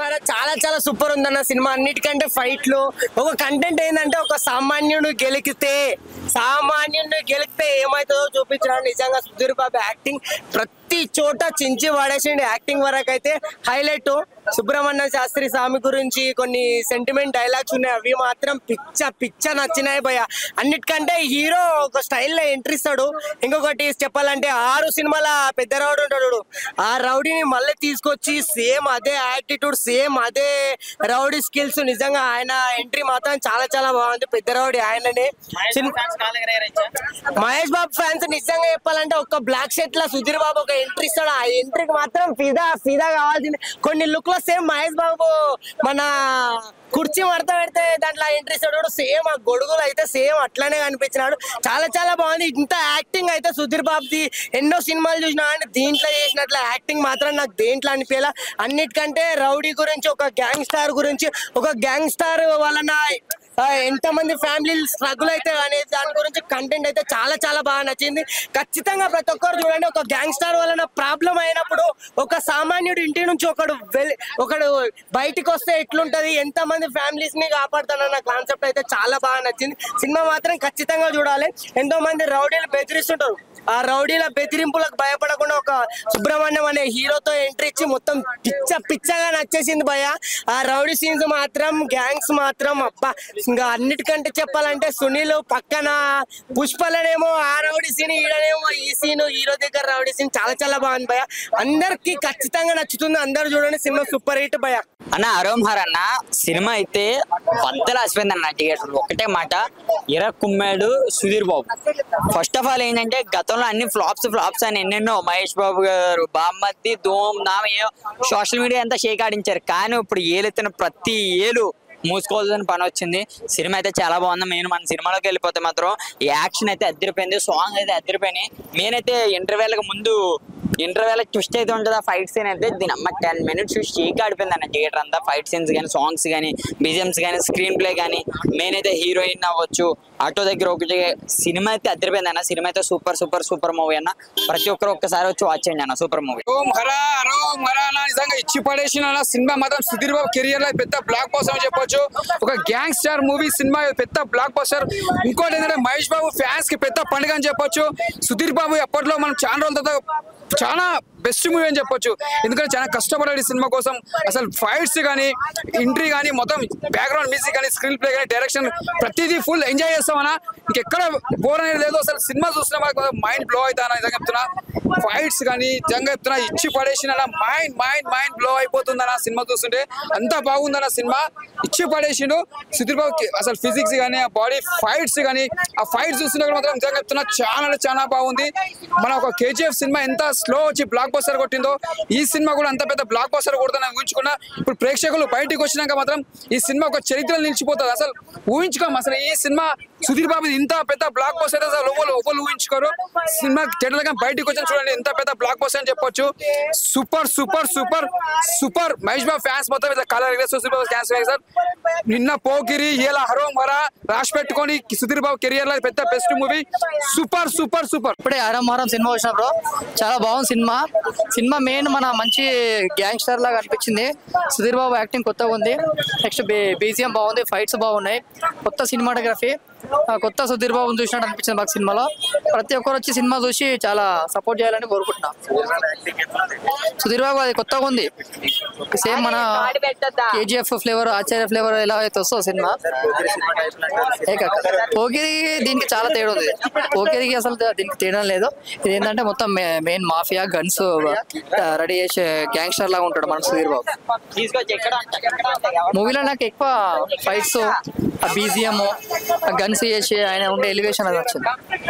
హర చాలా చాలా సూపర్ ఉందన్న సినిమా అన్నిటికంటే ఫైట్లు ఒక కంటెంట్ ఏంటంటే ఒక సామాన్యుడు గెలికితే సామాన్యుడిని గెలికితే ఏమవుతుందో చూపించడానికి నిజంగా సుధీర్ బాబు యాక్టింగ్ ప్రతి చోట చించి పడేసిండు యాక్టింగ్ వరకు అయితే హైలైట్ సుబ్రహ్మణ్య శాస్త్రి స్వామి గురించి కొన్ని సెంటిమెంట్ డైలాగ్స్ ఉన్నాయి అవి మాత్రం పిచ్చ పిచ్చ నచ్చినాయి భయ అన్నిటికంటే హీరో ఒక స్టైల్లో ఎంట్రీ ఇస్తాడు ఇంకొకటి చెప్పాలంటే ఆరు సినిమాల పెద్ద రౌడీ ఉంటాడు చూడు. ఆ రౌడీని మళ్ళీ తీసుకొచ్చి సేమ్ అదే యాటిట్యూడ్ సేమ్ అదే రౌడీ స్కిల్స్ నిజంగా ఆయన ఎంట్రీ మాత్రం చాలా చాలా బాగుంది పెద్ద రౌడీ ఆయననే సిన్- మహేష్ బాబు ఫ్యాన్స్ నిజంగా చెప్పాలంటే ఒక బ్లాక్ షర్ట్ లా సుధీర్ బాబు ఒక ఎంట్రీ ఇస్తాడు ఆ ఎంట్రీకి మాత్రం ఫిదా ఫిదా కావాల్సింది కొన్ని లుక్ లో సేమ్ మహేష్ బాబు మన కుర్చీ మడత పెడితే దాంట్లో ఎంట్రీ ఇస్తాడు సేమ్ ఆ గొడుగులు అయితే సేమ్ అట్లానే కనిపించినాడు చాలా చాలా బాగుంది ఇంత యాక్టింగ్ అయితే సుధీర్ బాబుది ఎన్నో సినిమాలు చూసినా అంటే దీంట్లో చేసినట్ల యాక్టింగ్ మాత్రం నాకు దేంట్లో అనిపించాల అన్నిటికంటే రౌడీ గురించి ఒక గ్యాంగ్ స్టార్ గురించి ఒక గ్యాంగ్ స్టార్ వలన ఆ, ఎంతమంది ఫ్యామిలీ స్ట్రగుల్ అయితే అనేది దాని గురించి కంటెంట్ అయితే చాలా చాలా బాగా నచ్చింది ఖచ్చితంగా ప్రతి ఒక్కరు చూడండి ఒక గ్యాంగ్స్టర్ వలన ప్రాబ్లం అయినప్పుడు ఒక సామాన్యుడు ఇంటి నుంచి ఒకడు వెల్ ఒకడు బయటికి వస్తే ఎట్లుంటది ఎంతమంది ఫ్యామిలీస్ ని కాపాడుతానన్న కాన్సెప్ట్ అయితే చాలా బాగా నచ్చింది సినిమా మాత్రం ఖచ్చితంగా చూడాలి ఎంతో మంది రౌడీలు బెదిరిస్తుంటారు ఆ రౌడీల బెదిరింపులకు భయపడకుండా ఒక సుబ్రహ్మణ్యం అనే హీరోతో ఎంట్రీ ఇచ్చి మొత్తం పిచ్చ పిచ్చగా నచ్చేసింది భయ ఆ రౌడీ సీన్స్ మాత్రం గ్యాంగ్స్ మాత్రం అబ్బా ఇంకా అన్నిటికంటే చెప్పాలంటే సునీల్ పక్కన పుష్పలనేమో ఆ రౌడీ సీన్ ఈడనేమో ఈ సీన్ హీరో దగ్గర రౌడీ సీన్ చాలా చాలా బాగుంది భయ అందరికి ఖచ్చితంగా నచ్చుతుంది అందరు చూడండి సినిమా సూపర్ హిట్ భయ అన్న అరోమ్ హర్ అన్న సినిమా అయితే బద్దలు ఆసిపోయింది అన్న థియేటర్ ఒకటే మాట ఇర కుమ్మాడు Sudheer Babu first of all ఏంటంటే గతంలో అన్ని ఫ్లాప్స్ ఫ్లాప్స్ అని ఎన్నెన్నో మహేష్ బాబు గారు బామ్మద్ది ధూమ్ నామ సోషల్ మీడియా అంతా షేక్ ఆడించారు కానీ ఇప్పుడు ఏలెత్తిన ప్రతి ఏలు మూసుకోవాల్సిన పని వచ్చింది సినిమా అయితే చాలా బాగుంది మెయిన్ మన సినిమాలోకి వెళ్ళిపోతే మాత్రం యాక్షన్ అయితే అద్దరిపోయింది సాంగ్ అయితే అద్దరిపోయినాయి మెయిన్ అయితే ఇంటర్వెల్కి ముందు ఇంటర్వెల్ ట్విస్ట్ అయితే ఉంటుంది ఆ ఫైట్ సీన్ అయితే దీని అమ్మ టెన్ మినిట్స్ షేక్ ఆడిపోయింది అన్న థియేటర్ అంతా ఫైట్ సీన్స్ కానీ సాంగ్స్ కానీ బిజిఎమ్స్ కానీ స్క్రీన్ ప్లే కానీ మెయిన్ అయితే హీరోయిన్ అవ్వచ్చు ఆటో దగ్గర ఒకటి సినిమా అయితే అద్దరిపోయింది అన్న సినిమా అయితే సూపర్ సూపర్ సూపర్ మూవీ అన్న ప్రతి ఒక్కరు ఒక్కసారి వచ్చి వాచ్ చేయండి అన్న సూపర్ మూవీ ఓం హరా హరోం హరా అన్న నిజంగా ఇచ్చి పడేసిన అన్న సినిమా మాత్రం సుధీర్ బాబు కెరియర్ లో పెద్ద బ్లాక్ బస్టర్ అని చెప్పొచ్చు ఒక గ్యాంగ్ స్టార్ మూవీ సినిమా పెద్ద బ్లాక్ బస్టర్ ఇంకోటి ఏంటంటే మహేష్ బాబు ఫ్యాన్స్ కి పెద్ద పండుగ అని చెప్పొచ్చు సుధీర్ బాబు ఎప్పట్లో మనం చాలా రోజుల తర్వాత చాలా బెస్ట్ మూవీ అని చెప్పొచ్చు ఎందుకంటే చాలా కష్టపడాడు ఈ సినిమా కోసం అసలు ఫైట్స్ కానీ ఎంట్రీ కానీ మొత్తం బ్యాక్గ్రౌండ్ మ్యూజిక్ కానీ స్క్రీన్ ప్లే కానీ డైరెక్షన్ ప్రతిదీ ఫుల్ ఎంజాయ్ చేస్తామన్నా ఇంకెక్కడ బోర్ అనేది లేదు అసలు సినిమా చూసిన మైండ్ బ్లో అవుతా నిజంగా చెప్తున్నా ఫైట్స్ కానీ నిజంగా చెప్తున్నా ఇచ్చి పడేసిన మైండ్ మైండ్ మైండ్ బ్లో అయిపోతుందన్న సినిమా చూస్తుంటే అంతా బాగుందన్న సినిమా ఇచ్చి పడేసిండు సుధీర్ బాబు కి అసలు ఫిజిక్స్ కానీ ఆ బాడీ ఫైట్స్ కానీ ఆ ఫైట్స్ చూస్తున్నా మాత్రం నిజంగా చెప్తున్నా చాలా అంటే చాలా బాగుంది మన ఒక కేజీఎఫ్ సినిమా ఎంత స్లో వచ్చి బ్లాక్ బస్టర్ కొట్టిందో ఈ సినిమా కూడా అంత పెద్ద బ్లాక్ బస్టర్ కొడుతుందని ఊహించుకున్నా ఇప్పుడు ప్రేక్షకులు బయటికి వచ్చినాక మాత్రం ఈ సినిమా ఒక చరిత్ర నిలిచిపోతుంది అసలు ఊహించుకోం అసలు ఈ సినిమా సుధీర్ బాబు ఇంత పెద్ద బ్లాక్ బస్టర్ అసలు ఒకళ్ళు ఒకళ్ళు ఊహించుకోరు సినిమా థియేటర్ బయటికి వచ్చిన చూడండి ఎంత పెద్ద బ్లాక్ బస్టర్ అని చెప్పొచ్చు super super super super Mahesh Babu fans మొత్తం ఇట్లా colour Sudheer Babu fans sir నిన్న పోకిరి ఇలా హరోం హరా రాసి పెట్టుకొని సుధీర్ బాబు కెరియర్ లో పెద్ద best movie super super super ఇప్పుడే ఆరం వారం సినిమా వచ్చిన బ్రో చాలా బాగుంది సినిమా సినిమా మెయిన్ మన మంచి గ్యాంగ్స్టర్ లాగా అనిపించింది సుధీర్ బాబు యాక్టింగ్ కొత్తగా ఉంది నెక్స్ట్ బీజిఎం బాగుంది ఫైట్స్ బాగున్నాయి కొత్త సినిమాటోగ్రఫీ కొత్త సుధీర్ బాబుని చూసినట్టు అనిపించింది మాకు సినిమాలో ప్రతి ఒక్కరు వచ్చి సినిమా చూసి చాలా సపోర్ట్ చేయాలని కోరుకుంటున్నా సుధీర్ బాబు అది కొత్తగా ఉంది సేమ్ మన కేజీఎఫ్ ఫ్లేవర్ ఆచార్య ఫ్లేవర్ ఎలా అయితే వస్తుందో సినిమా ఏ కాక. పోకిరి దీనికి చాలా తేడా ఉంది పోకిరికి అసలు దీనికి తేడా లేదు ఇది ఏంటంటే మొత్తం మెయిన్ మాఫియా గన్స్ రెడీ చేసే గ్యాంగ్స్టర్ లాగా ఉంటాడు మన సుధీర్ బాబు తీసుకొచ్చి ఎక్కడ మూవీలో నాకు ఎక్కువ ఫైట్స్ ఆ బీజిఎం ఆ గన్స్ చేసి ఆయన ఉండే ఎలివేషన్ అది వచ్చింది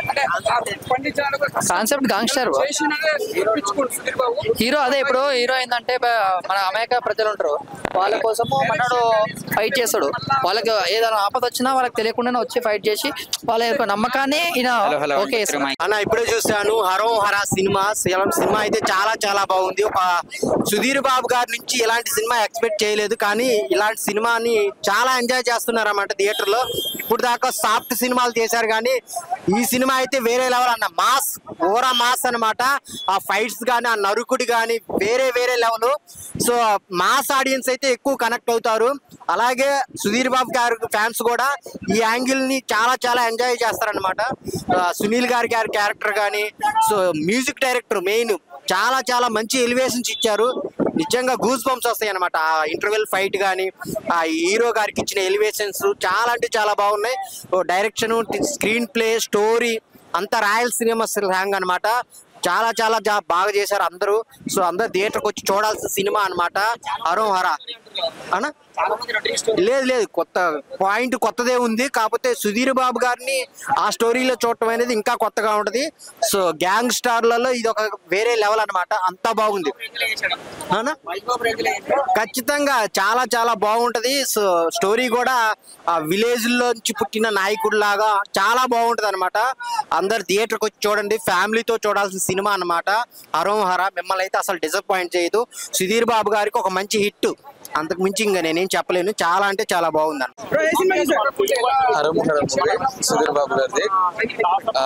concept gangster Sudheer Babu hero అదే ఇప్పుడు హీరో ఏంటంటే బ- మన అమెరికా ప్రజలు ఉంటారు వాళ్ళ కోసము మనడు ఫైట్ చేస్తాడు వాళ్ళకి ఏదైనా ఆపద వచ్చినా వాళ్ళకి తెలియకుండానే వచ్చి ఫైట్ చేసి వాళ్ళ యొక్క నమ్మకాన్ని ఈయన ఓకే చేస్తాడు. అన్న ఇప్పుడే చూసాను హరోం హరా సినిమా సేలం సినిమా అయితే చాలా చాలా బాగుంది ఒక సుధీర్ బాబు గారి నుంచి ఇలాంటి సినిమా ఎక్స్పెక్ట్ చేయలేదు కానీ ఇలాంటి సినిమాని చాలా ఎంజాయ్ చేస్తున్నారు అన్నమాట థియేటర్ లో ఇప్పుడు దాకా సాఫ్ట్ సినిమాలు చేశారు కానీ ఈ సినిమా అయితే వేరే వేరే లెవెల్ అన్న మాస్ ఓరా మాస్ అన్నమాట ఆ ఫైట్స్ కానీ ఆ నరుకుడి కానీ వేరే వేరే లెవెల్ సో మాస్ ఆడియన్స్ అయితే ఎక్కువ కనెక్ట్ అవుతారు అలాగే సుధీర్ బాబు గారి ఫ్యాన్స్ కూడా ఈ యాంగిల్ ని చాలా చాలా ఎంజాయ్ చేస్తారనమాట సునీల్ గారి గారి క్యారెక్టర్ కానీ సో మ్యూజిక్ డైరెక్టర్ మెయిన్ చాలా చాలా మంచి ఎలివేషన్స్ ఇచ్చారు నిజంగా గూస్ బంప్స్ వస్తాయి అనమాట ఆ ఇంటర్వెల్ ఫైట్ కానీ ఆ హీరో గారికి ఇచ్చిన ఎలివేషన్స్ చాలా అంటే చాలా బాగున్నాయి డైరెక్షన్ స్క్రీన్ ప్లే స్టోరీ అంతా రాయల్ సినిమా సాంగ్ అనమాట చాలా చాలా జా- బాగా చేశారు అందరూ సో అందరు థియేటర్కి వచ్చి చూడాల్సిన సినిమా అన్నమాట హరం హర అనా లేదు లేదు కొత్త పాయింట్ కొత్తదే ఉంది కాకపోతే సుధీర్ బాబు గారిని ఆ స్టోరీలో చూడటం అనేది ఇంకా కొత్తగా ఉంటది సో గ్యాంగ్ స్టార్లలో ఇది ఒక వేరే లెవెల్ అన్నమాట అంతా బాగుంది అవునా? ఖచ్చితంగా చాలా చాలా బాగుంటది సో స్టోరీ కూడా ఆ విలేజ్ లోంచి పుట్టిన నాయకుడిలాగా చాలా బాగుంటది అనమాట అందరు థియేటర్కి వచ్చి చూడండి ఫ్యామిలీతో చూడాల్సిన సినిమా అన్నమాట హరం హర మిమ్మల్ని అయితే అసలు డిసప్పాయింట్ చేయదు సుధీర్ బాబు గారికి ఒక మంచి హిట్ అంతకు మించి ఇంకా నేనేం చెప్పలేను చాలా అంటే చాలా బాగుంది అన్న హరం హరం మూవీ సుధీర్ బాబు గారిది ఆ,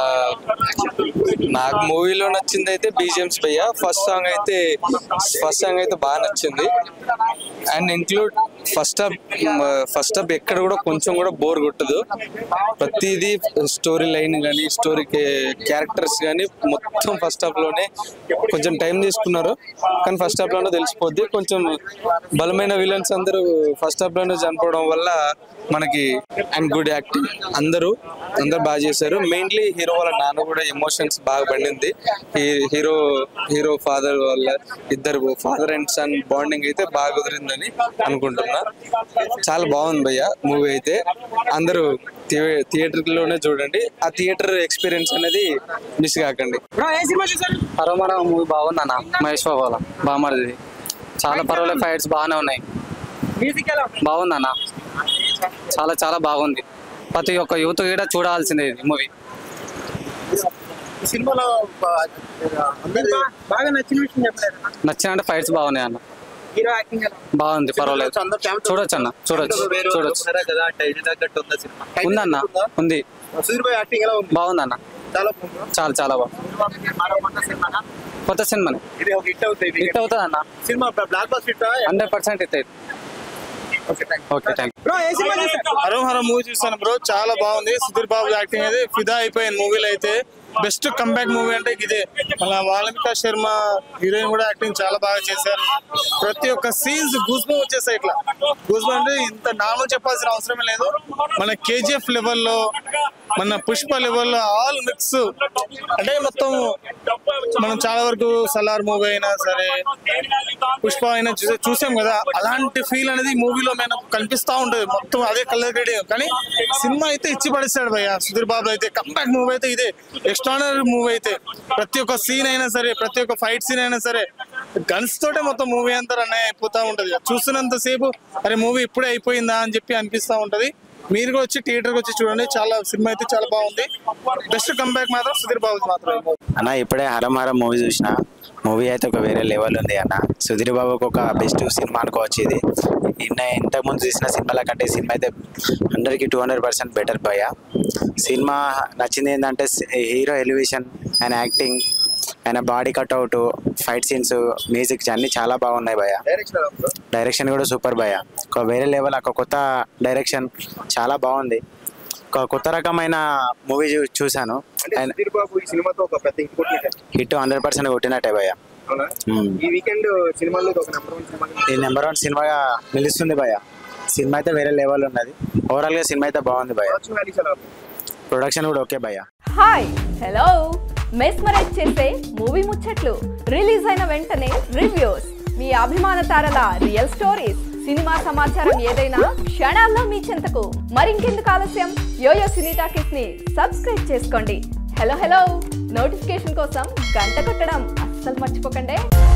నాకు మూవీలో నచ్చింది అయితే బీజిఎంస్ భయ్య ఫస్ట్ సాంగ్ అయితే ఫస్ట్ సాంగ్ అయితే బాగా నచ్చింది and include first half first half ఎక్కడ కూడా కొంచెం కూడా బోర్ కొట్టదు ప్రతిదీ స్టోరీ లైన్ కానీ స్టోరీ క్యారెక్టర్స్ కానీ మొత్తం ఫస్ట్ హాఫ్ లోనే కొంచెం టైం తీసుకున్నారు కానీ ఫస్ట్ హాఫ్ లోనే తెలిసిపోద్ది కొంచెం బలమైన విలన్స్ అందరూ ఫస్ట్ హాఫ్ లోనే చనిపోవడం వల్ల మనకి అండ్ గుడ్ యాక్టింగ్ అందరూ అందరు బాగా చేశారు మెయిన్లీ హీరో వాళ్ళ నాన్న కూడా ఎమోషన్స్ బాగా పండింది హీ- హీరో హీరో ఫాదర్ వాళ్ళ ఇద్దరు ఫాదర్ అండ్ సన్ బాండింగ్ అయితే బాగా కుదిరిందని అనుకుంటున్నా చాలా బాగుంది భయ్య మూవీ అయితే అందరూ థియేటర్ లోనే చూడండి ఆ థియేటర్ ఎక్స్పీరియన్స్ అనేది మిస్ కాకండి హరోమర మూవీ బాగుంది అన్న మహేష్ బాబు వాళ్ళ బామర్ది చాలా పర్వాలేదు ఫైట్స్ బాగానే ఉన్నాయి బాగుంది అన్న చాలా చాలా బాగుంది ప్రతి ఒక్క యూత్ కూడా చూడాల్సిందే ఇది మూవీ సినిమాలో బాగా నచ్చిన విషయం చెప్పలేదు నచ్చినంటే ఫైట్స్ బాగున్నాయి అన్న హీరో యాక్టింగ్ బాగుంది పర్వాలేదు చూడొచ్చు అన్న చూడొచ్చు చూడొచ్చు కదా టైటిల్ తగ్గట్టు ఉందా సినిమా ఉందన్న ఉంది సుధీర్ భాయ్ యాక్టింగ్ ఎలా ఉంది బాగుందన్న చాలా బాగుంది చాలా చాలా బాగుంది కొత్త సినిమాని ఇది ఒక హిట్ అవుతుంది హిట్ అవుతుంది అన్న సినిమా blockbuster hit hundred percent hit అవుతుంది ఓకే థ్యాంక్ బ్రో ఏ సినిమా చూసారు హరం హరం మూవీ చూసాను బ్రో చాలా బాగుంది సుధీర్ బాబు యాక్టింగ్ అయితే ఫిదా అయిపోయింది మూవీలో అయితే బెస్ట్ కంబ్యాక్ మూవీ అంటే ఇదే మళ్ళీ వాల్మిక శర్మ హీరోయిన్ కూడా యాక్టింగ్ చాలా బాగా చేశారు ప్రతి ఒక్క సీన్స్ గూస్బో వచ్చేసాయి ఇట్లా గూస్బో అంటే ఇంత నామం చెప్పాల్సిన అవసరమే లేదు మన కేజీఎఫ్ లెవెల్లో మన పుష్ప లెవెల్లో ఆల్ మిక్స్ అంటే మొత్తం మనం చాలా వరకు సలార్ మూవీ అయినా సరే పుష్ప అయినా చూసే చూసాం కదా అలాంటి ఫీల్ అనేది మూవీలో మనకు కనిపిస్తా ఉంటది మొత్తం అదే కలర్ గ్రేడింగ్ కానీ సినిమా అయితే ఇచ్చి పడిస్తాడు భయ్య సుధీర్ బాబు అయితే కంబ్యాక్ మూవీ అయితే ఇదే ఎక్స్ట్రానరీ మూవీ అయితే ప్రతి ఒక్క సీన్ అయినా సరే ప్రతి ఒక్క ఫైట్ సీన్ అయినా సరే గన్స్ తోటే మొత్తం మూవీ అంతా రన్ అయిపోతా ఉంటది చూస్తున్నంత సేపు అరే మూవీ ఇప్పుడే అయిపోయిందా అని చెప్పి అనిపిస్తా ఉంటది మీరు కూడా వచ్చి థియేటర్కి వచ్చి చూడండి చాలా సినిమా అయితే చాలా బాగుంది బెస్ట్ కంబ్యాక్ మాత్రం సుధీర్ బాబు మాత్రమే అన్న ఇప్పుడే హరం హరం మూవీ చూసిన మూవీ అయితే ఒక వేరే లెవెల్ ఉంది అన్న సుధీర్ బాబుకి ఒక బెస్ట్ సినిమా అనుకోవచ్చు ఇది నిన్న ఇంతకుముందు చూసిన సినిమాల కంటే ఈ సినిమా అయితే హండ్రెడ్కి టూ హండ్రెడ్ పర్సెంట్ బెటర్ భయ సినిమా నచ్చింది ఏంటంటే హీరో ఎలివేషన్ ఆయన యాక్టింగ్ ఆయన body cutout fight scenes music అన్ని చాలా బాగున్నాయి భయ డైరెక్షన్ ఎలా ఉంది డైరెక్షన్ కూడా సూపర్ భయ ఒక వేరే లెవెల్ ఒక కొత్త డైరెక్షన్ చాలా బాగుంది ఒక కొత్త రకమైన మూవీ చూశాను అంటే అండ్ సుధీర్ బాబు ఈ సినిమాతో ఒక పెద్ద హిట్ కొట్టినట్టే హిట్ హండ్రెడ్ పర్సెంట్ కొట్టినట్టే భయ అవునా మ్మ్. ఈ వీకెండ్ సినిమాల్లో ఇది ఒక నెంబర్ వన్ సినిమా ఈ నెంబర్ వన్ సినిమాగా నిలుస్తుంది భయ సినిమా అయితే వేరే లెవెల్ ఉన్నది ఓవరాల్ గా సినిమా అయితే బాగుంది భయ ప్రొడక్షన్ వాల్యూస్ ఎలా ఉంది ప్రొడక్షన్ కూడా ఓకే భయ హాయ్ హలో మెస్మరైజ్ చేసే మూవీ ముచ్చట్లు రిలీజ్ అయిన వెంటనే రివ్యూస్ మీ అభిమాన తారల రియల్ స్టోరీస్ సినిమా సమాచారం ఏదైనా క్షణాల్లో మీ చెంతకు మరింకెందుకు ఆలస్యం యోయో సినీ టాకీస్ ని సబ్స్క్రైబ్ చేసుకోండి హలో హలో నోటిఫికేషన్ కోసం గంట కొట్టడం అస్సలు మర్చిపోకండి